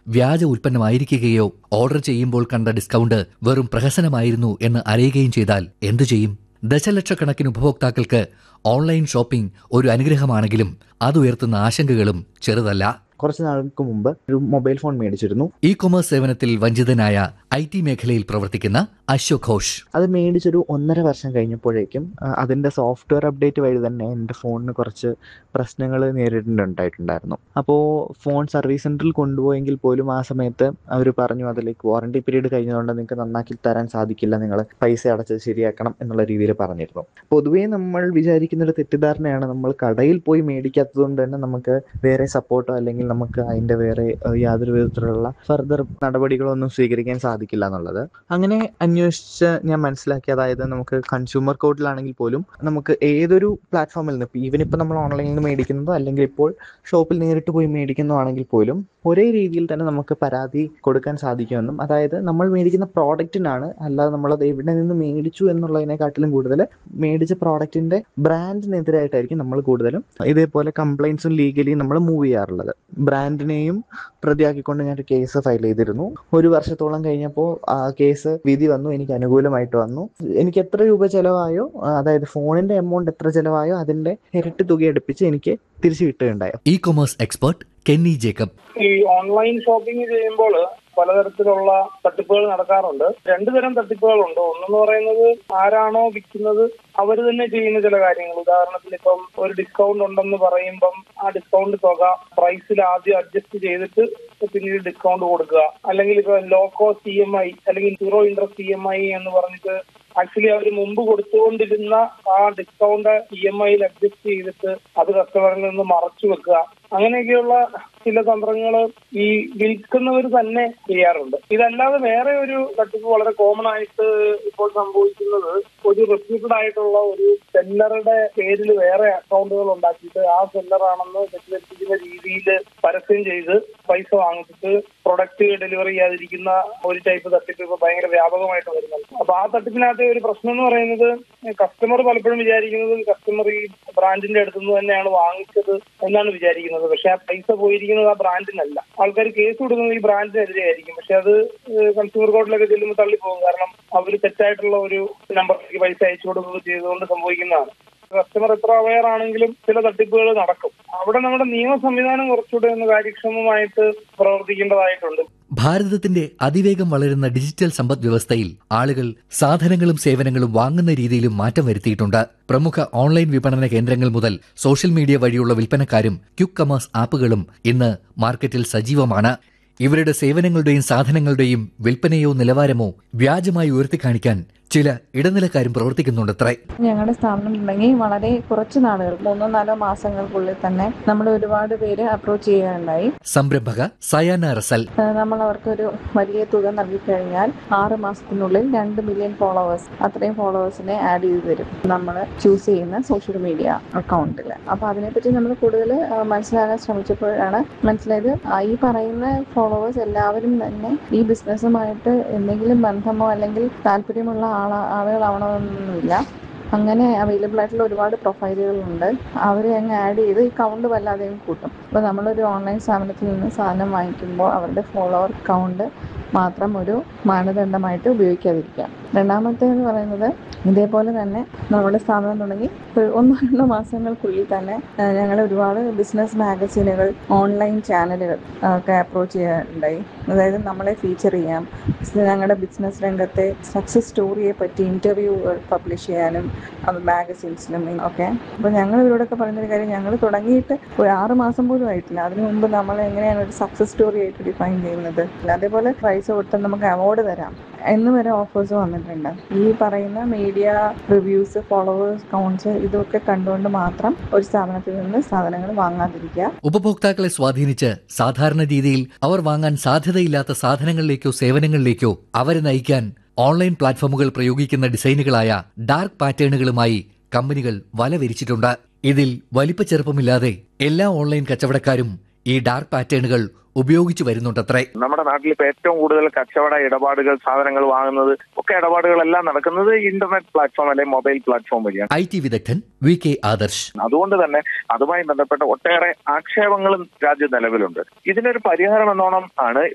വ്യാജ ഉൽപ്പന്നമായിരിക്കുകയോ ഓർഡർ ചെയ്യുമ്പോൾ കണ്ട ഡിസ്കൗണ്ട് വെറും പ്രഹസനമായിരുന്നു എന്ന് അറിയുകയും ചെയ്താൽ എന്തു ചെയ്യും ദശലക്ഷക്കണക്കിന് ഉപഭോക്താക്കൾക്ക് ഓൺലൈൻ ഷോപ്പിംഗ് ഒരു അനുഗ്രഹമാണെങ്കിലും അതുയർത്തുന്ന ആശങ്കകളും ചെറുതല്ല കുറച്ച് നാൾക്ക് മുമ്പ് ഒരു മൊബൈൽ ഫോൺ മേടിച്ചിരുന്നു ഇ കൊമേഴ്സ് സേവനത്തിൽ വഞ്ചിതനായ ഐ ടി മേഖലയിൽ പ്രവർത്തിക്കുന്ന അശോക് ഘോഷ് അത് മേടിച്ചൊരു ഒന്നര വർഷം കഴിഞ്ഞപ്പോഴേക്കും ആ, അതിന്റെ സോഫ്റ്റ്വെയർ അപ്ഡേറ്റ് വഴി തന്നെ എൻ്റെ ഫോണിന് കുറച്ച് പ്രശ്നങ്ങൾ നേരിട്ടുണ്ടായിട്ടുണ്ടായിരുന്നു അപ്പോൾ ഫോൺ സർവീസ് സെന്ററിൽ കൊണ്ടുപോയെങ്കിൽ പോലും ആ സമയത്ത് അവർ പറഞ്ഞു അതിലേക്ക് വാറണ്ടി പീരീഡ് കഴിഞ്ഞതുകൊണ്ട് നിങ്ങൾക്ക് നന്നാക്കി തരാൻ സാധിക്കില്ല നിങ്ങൾ പൈസ അടച്ചത് ശരിയാക്കണം എന്നുള്ള രീതിയിൽ പറഞ്ഞിരുന്നു പൊതുവേ നമ്മൾ വിചാരിക്കുന്ന ഒരു തെറ്റിദ്ധാരണയാണ് നമ്മൾ കടയിൽ പോയി മേടിക്കാത്തത് കൊണ്ട് തന്നെ നമുക്ക് വേറെ സപ്പോർട്ടോ അല്ലെങ്കിൽ നമുക്ക് അതിന്റെ വേറെ ഏഹ്, യാതൊരു വിധത്തിലുള്ള ഫർദർ നടപടികളോ ഒന്നും സ്വീകരിക്കാൻ സാധിക്കില്ല എന്നുള്ളത് അങ്ങനെ അന്വേഷിച്ച് ഞാൻ മനസ്സിലാക്കി അതായത് നമുക്ക് കൺസ്യൂമർ കോർട്ടിലാണെങ്കിൽ പോലും നമുക്ക് ഏതൊരു പ്ലാറ്റ്ഫോമിൽ നിന്ന് ഈവൻ ഇപ്പം നമ്മൾ ഓൺലൈനിൽ നിന്ന് മേടിക്കുന്നതോ അല്ലെങ്കിൽ ഇപ്പോൾ ഷോപ്പിൽ നേരിട്ട് പോയി മേടിക്കുന്നതാണെങ്കിൽ പോലും ഒരേ രീതിയിൽ തന്നെ നമുക്ക് പരാതി കൊടുക്കാൻ സാധിക്കുമെന്നും അതായത് നമ്മൾ മേടിക്കുന്ന പ്രോഡക്റ്റിനാണ് അല്ലാതെ നമ്മളത് എവിടെ നിന്ന് മേടിച്ചു എന്നുള്ളതിനെക്കാട്ടിലും കൂടുതൽ മേടിച്ച പ്രോഡക്റ്റിന്റെ ബ്രാൻഡിനെതിരായിട്ടായിരിക്കും നമ്മൾ കൂടുതലും ഇതേപോലെ കംപ്ലൈൻസും ലീഗലി നമ്മൾ മൂവ് ചെയ്യാറുള്ളത് ബ്രാൻഡിനെയും പ്രതിയാക്കിക്കൊണ്ട് ഞാൻ ഒരു കേസ് ഫയൽ ചെയ്തിരുന്നു ഒരു വർഷത്തോളം കഴിഞ്ഞപ്പോൾ ആ കേസ് വിധി വന്നു എനിക്ക് അനുകൂലമായിട്ട് വന്നു എനിക്ക് എത്ര രൂപ ചെലവായോ ആ, അതായത് ഫോണിന്റെ എമൗണ്ട് എത്ര ചെലവായോ അതിന്റെ ഇരട്ടി തുക എടുപ്പിച്ച് എനിക്ക് തിരിച്ചു കിട്ടുകയുണ്ടായി e commerce expert Kenny Jacob ഈ ഓൺലൈൻ ഷോപ്പിംഗ് ചെയ്യുമ്പോൾ പലതരത്തിലുള്ള തട്ടിപ്പുകൾ നടക്കാറുണ്ട് രണ്ടു തരം തട്ടിപ്പുകളുണ്ട് ഒന്നെന്ന് പറയുന്നത് ആരാണോ വിൽക്കുന്നത് അവർ തന്നെ ചെയ്യുന്ന ചില കാര്യങ്ങൾ ഉദാഹരണത്തിന് ഇപ്പം ഒരു ഡിസ്കൗണ്ട് ഉണ്ടെന്ന് പറയുമ്പം ആ ഡിസ്കൗണ്ട് തുക പ്രൈസിൽ ആദ്യം അഡ്ജസ്റ്റ് ചെയ്തിട്ട് പിന്നീട് ഡിസ്കൗണ്ട് കൊടുക്കുക അല്ലെങ്കിൽ ഇപ്പൊ low cost E M I അല്ലെങ്കിൽ zero interest E M I എന്ന് പറഞ്ഞിട്ട് ആക്ച്വലി അവർ മുമ്പ് കൊടുത്തുകൊണ്ടിരുന്ന ആ ഡിസ്കൗണ്ട് ഇ എം ഐയിൽ അഡ്ജസ്റ്റ് ചെയ്തിട്ട് അത് കസ്റ്റമറിൽ നിന്ന് മറച്ചു വെക്കുക അങ്ങനെയൊക്കെയുള്ള ചില തന്ത്രങ്ങൾ ഈ വിൽക്കുന്നവർ തന്നെ ചെയ്യാറുണ്ട് ഇതല്ലാതെ വേറെ ഒരു തട്ടിപ്പ് വളരെ കോമൺ ആയിട്ട് ഇപ്പോൾ സംഭവിക്കുന്നത് ഒരു റെപ്യൂട്ടഡ് ആയിട്ടുള്ള ഒരു സെല്ലറുടെ പേരിൽ വേറെ അക്കൗണ്ടുകൾ ഉണ്ടാക്കിയിട്ട് ആ സെല്ലറാണെന്ന് തെറ്റിദ്ധരിപ്പിക്കുന്ന രീതിയിൽ പരസ്യം ചെയ്ത് പൈസ വാങ്ങിച്ചിട്ട് പ്രൊഡക്റ്റ് ഡെലിവറി ചെയ്യാതിരിക്കുന്ന ഒരു ടൈപ്പ് തട്ടിപ്പ് ഇപ്പൊ ഭയങ്കര വ്യാപകമായിട്ട് വരുന്നുണ്ട് അപ്പൊ ആ തട്ടിപ്പിനകത്തെ ഒരു പ്രശ്നം എന്ന് പറയുന്നത് കസ്റ്റമർ പലപ്പോഴും വിചാരിക്കുന്നത് കസ്റ്റമർ ഈ ബ്രാൻഡിന്റെ അടുത്ത് നിന്ന് തന്നെയാണ് വാങ്ങിച്ചത് എന്നാണ് വിചാരിക്കുന്നത് പക്ഷെ ആ പൈസ പോയിരിക്കുന്നത് ആ ബ്രാൻഡിനല്ല ആൾക്കാർ കേസ് കൊടുക്കുന്നത് ഈ ബ്രാൻഡിനെതിരെ ആയിരിക്കും പക്ഷെ അത് കൺസ്യൂമർ കോർട്ടിലൊക്കെ ചെല്ലുമ്പോൾ തള്ളിപ്പോകും കാരണം അവർ തെറ്റായിട്ടുള്ള ഒരു നമ്പറിലേക്ക് പൈസ അയച്ചു കൊടുക്കുക ചെയ്തുകൊണ്ട് സംഭവിക്കുന്നതാണ് കസ്റ്റമർ എത്ര അവയർ ആണെങ്കിലും ചില തട്ടിപ്പുകൾ നടക്കും അവിടെ നമ്മുടെ നിയമ സംവിധാനം കുറച്ചുകൂടെ ഒന്ന് കാര്യക്ഷമമായിട്ട് പ്രവർത്തിക്കേണ്ടതായിട്ടുണ്ട് ഭാരതത്തിന്റെ അതിവേഗം വളരുന്ന ഡിജിറ്റൽ സമ്പദ് വ്യവസ്ഥയിൽ ആളുകൾ സാധനങ്ങളും സേവനങ്ങളും വാങ്ങുന്ന രീതിയിലും മാറ്റം വരുത്തിയിട്ടുണ്ട് പ്രമുഖ ഓൺലൈൻ വിപണന കേന്ദ്രങ്ങൾ മുതൽ സോഷ്യൽ മീഡിയ വഴിയുള്ള വിൽപ്പനക്കാരും ക്യുക്ക് കമേഴ്സ് ആപ്പുകളും ഇന്ന് മാർക്കറ്റിൽ സജീവമാണ് ഇവരുടെ സേവനങ്ങളുടെയും സാധനങ്ങളുടെയും വിൽപ്പനയോ നിലവാരമോ വ്യാജമായി ഉയർത്തിക്കാണിക്കാൻ ചില ഇടനിലക്കാരും പ്രവർത്തിക്കുന്നുണ്ടത്രേ ഞങ്ങളുടെ സ്ഥാപനം തുടങ്ങി വളരെ കുറച്ച് നാളുകൾ മൂന്നോ നാലോ മാസങ്ങൾക്കുള്ളിൽ തന്നെ നമ്മൾ ഒരുപാട് പേര് അപ്രോച്ച് ചെയ്യാനുണ്ടായി സംരംഭക സയാന റസൽ ഏഹ് നമ്മൾ അവർക്കൊരു വലിയ തുക നൽകിക്കഴിഞ്ഞാൽ ആറ് മാസത്തിനുള്ളിൽ രണ്ട് മില്യൺ ഫോളോവേഴ്സ് അത്രയും ഫോളോവേഴ്സിനെ ആഡ് ചെയ്ത് തരും നമ്മൾ ചൂസ് ചെയ്യുന്ന സോഷ്യൽ മീഡിയ അക്കൗണ്ടിൽ അപ്പോൾ അതിനെപ്പറ്റി നമ്മൾ കൂടുതൽ മനസ്സിലാക്കാൻ ശ്രമിച്ചപ്പോഴാണ് മനസ്സിലായത് ആ ഈ പറയുന്ന ഫോളോവേഴ്സ് എല്ലാവരും തന്നെ ഈ ബിസിനസ്സുമായിട്ട് എന്തെങ്കിലും ബന്ധമോ അല്ലെങ്കിൽ താല്പര്യമുള്ള ആള ആളുകളാവണമെന്നൊന്നുമില്ല അങ്ങനെ അവൈലബിൾ ആയിട്ടുള്ള ഒരുപാട് പ്രൊഫൈലുകളുണ്ട് അവരെ അങ്ങ് ആഡ് ചെയ്ത് ഈ കൗണ്ട് വല്ലാതെയും കൂട്ടും അപ്പോൾ നമ്മളൊരു ഓൺലൈൻ സ്ഥാപനത്തിൽ നിന്ന് സാധനം വാങ്ങിക്കുമ്പോൾ അവരുടെ ഫോളോവർ കൗണ്ട് മാത്രം ഒരു മാനദണ്ഡമായിട്ട് ഉപയോഗിക്കാതിരിക്കുക രണ്ടാമത്തെ എന്ന് പറയുന്നത് ഇതേപോലെ തന്നെ നമ്മുടെ സ്ഥാപനം തുടങ്ങി ഒരു ഒന്നോ രണ്ടോ മാസങ്ങൾക്കുള്ളിൽ തന്നെ ഞങ്ങൾ ഒരുപാട് ബിസിനസ് മാഗസീനുകൾ ഓൺലൈൻ ചാനലുകൾ ഒക്കെ അപ്രോച്ച് ചെയ്യാറുണ്ടായി അതായത് നമ്മളെ ഫീച്ചർ ചെയ്യാം ഞങ്ങളുടെ ബിസിനസ് രംഗത്തെ സക്സസ് സ്റ്റോറിയെ പറ്റി ഇൻ്റർവ്യൂകൾ പബ്ലിഷ് ചെയ്യാനും അത് മാഗസീൻസിലും ഒക്കെ അപ്പോൾ ഞങ്ങൾ ഇവരോടൊക്കെ പറയുന്നൊരു കാര്യം ഞങ്ങൾ തുടങ്ങിയിട്ട് ഒരു ആറ് മാസം പോലും ആയിട്ടില്ല അതിനു മുമ്പ് നമ്മൾ എങ്ങനെയാണ് ഒരു സക്സസ് സ്റ്റോറി ആയിട്ട് ഡിഫൈൻ ചെയ്യുന്നത് അതേപോലെ പൈസ കൊടുത്താൽ നമുക്ക് അവാർഡ് തരാം എന്ന് വരെ ഓഫേഴ്സ് വന്നിട്ടുണ്ട് ഈ പറയുന്ന മീഡിയ റിവ്യൂസ് ഫോളോവേഴ്സ് കൗണ്ട്സ് ഇതൊക്കെ കണ്ടുകൊണ്ട് മാത്രം ഒരു സ്ഥാപനത്തിൽ നിന്ന് സാധനങ്ങൾ വാങ്ങാതിരിക്കുക ഉപഭോക്താക്കളെ സ്വാധീനിച്ച് സാധാരണ രീതിയിൽ അവർ വാങ്ങാൻ സാധ്യതയില്ലാത്ത സാധനങ്ങളിലേക്കോ സേവനങ്ങളിലേക്കോ അവരെ നയിക്കാൻ ഓൺലൈൻ പ്ലാറ്റ്ഫോമുകൾ പ്രയോഗിക്കുന്ന ഡിസൈനുകളായ ഡാർക്ക് പാറ്റേണുകളുമായി കമ്പനികൾ വല വിരിച്ചിട്ടുണ്ട് ഇതിൽ വലിപ്പച്ചെറുപ്പമില്ലാതെ എല്ലാ ഓൺലൈൻ കച്ചവടക്കാരും ഈ ഡാർക്ക് പാറ്റേണുകൾ ഉപയോഗിച്ചു വരുന്നുണ്ടത്രേ നമ്മുടെ നാട്ടിൽ ഇപ്പൊ ഏറ്റവും കൂടുതൽ കച്ചവട ഇടപാടുകൾ സാധനങ്ങൾ വാങ്ങുന്നത് ഒക്കെ ഇടപാടുകളെല്ലാം നടക്കുന്നത് ഇന്റർനെറ്റ് പ്ലാറ്റ്ഫോം അല്ലെങ്കിൽ മൊബൈൽ പ്ലാറ്റ്ഫോം വഴിയാണ് ഐ ടി വിദഗ്ധൻ വി കെ ആദർശ് അതുകൊണ്ട് തന്നെ അതുമായി ബന്ധപ്പെട്ട ഒട്ടേറെ ആക്ഷേപങ്ങളും രാജ്യം നിലവിലുണ്ട് ഇതിനൊരു പരിഹാരം എന്നോണം ആണ്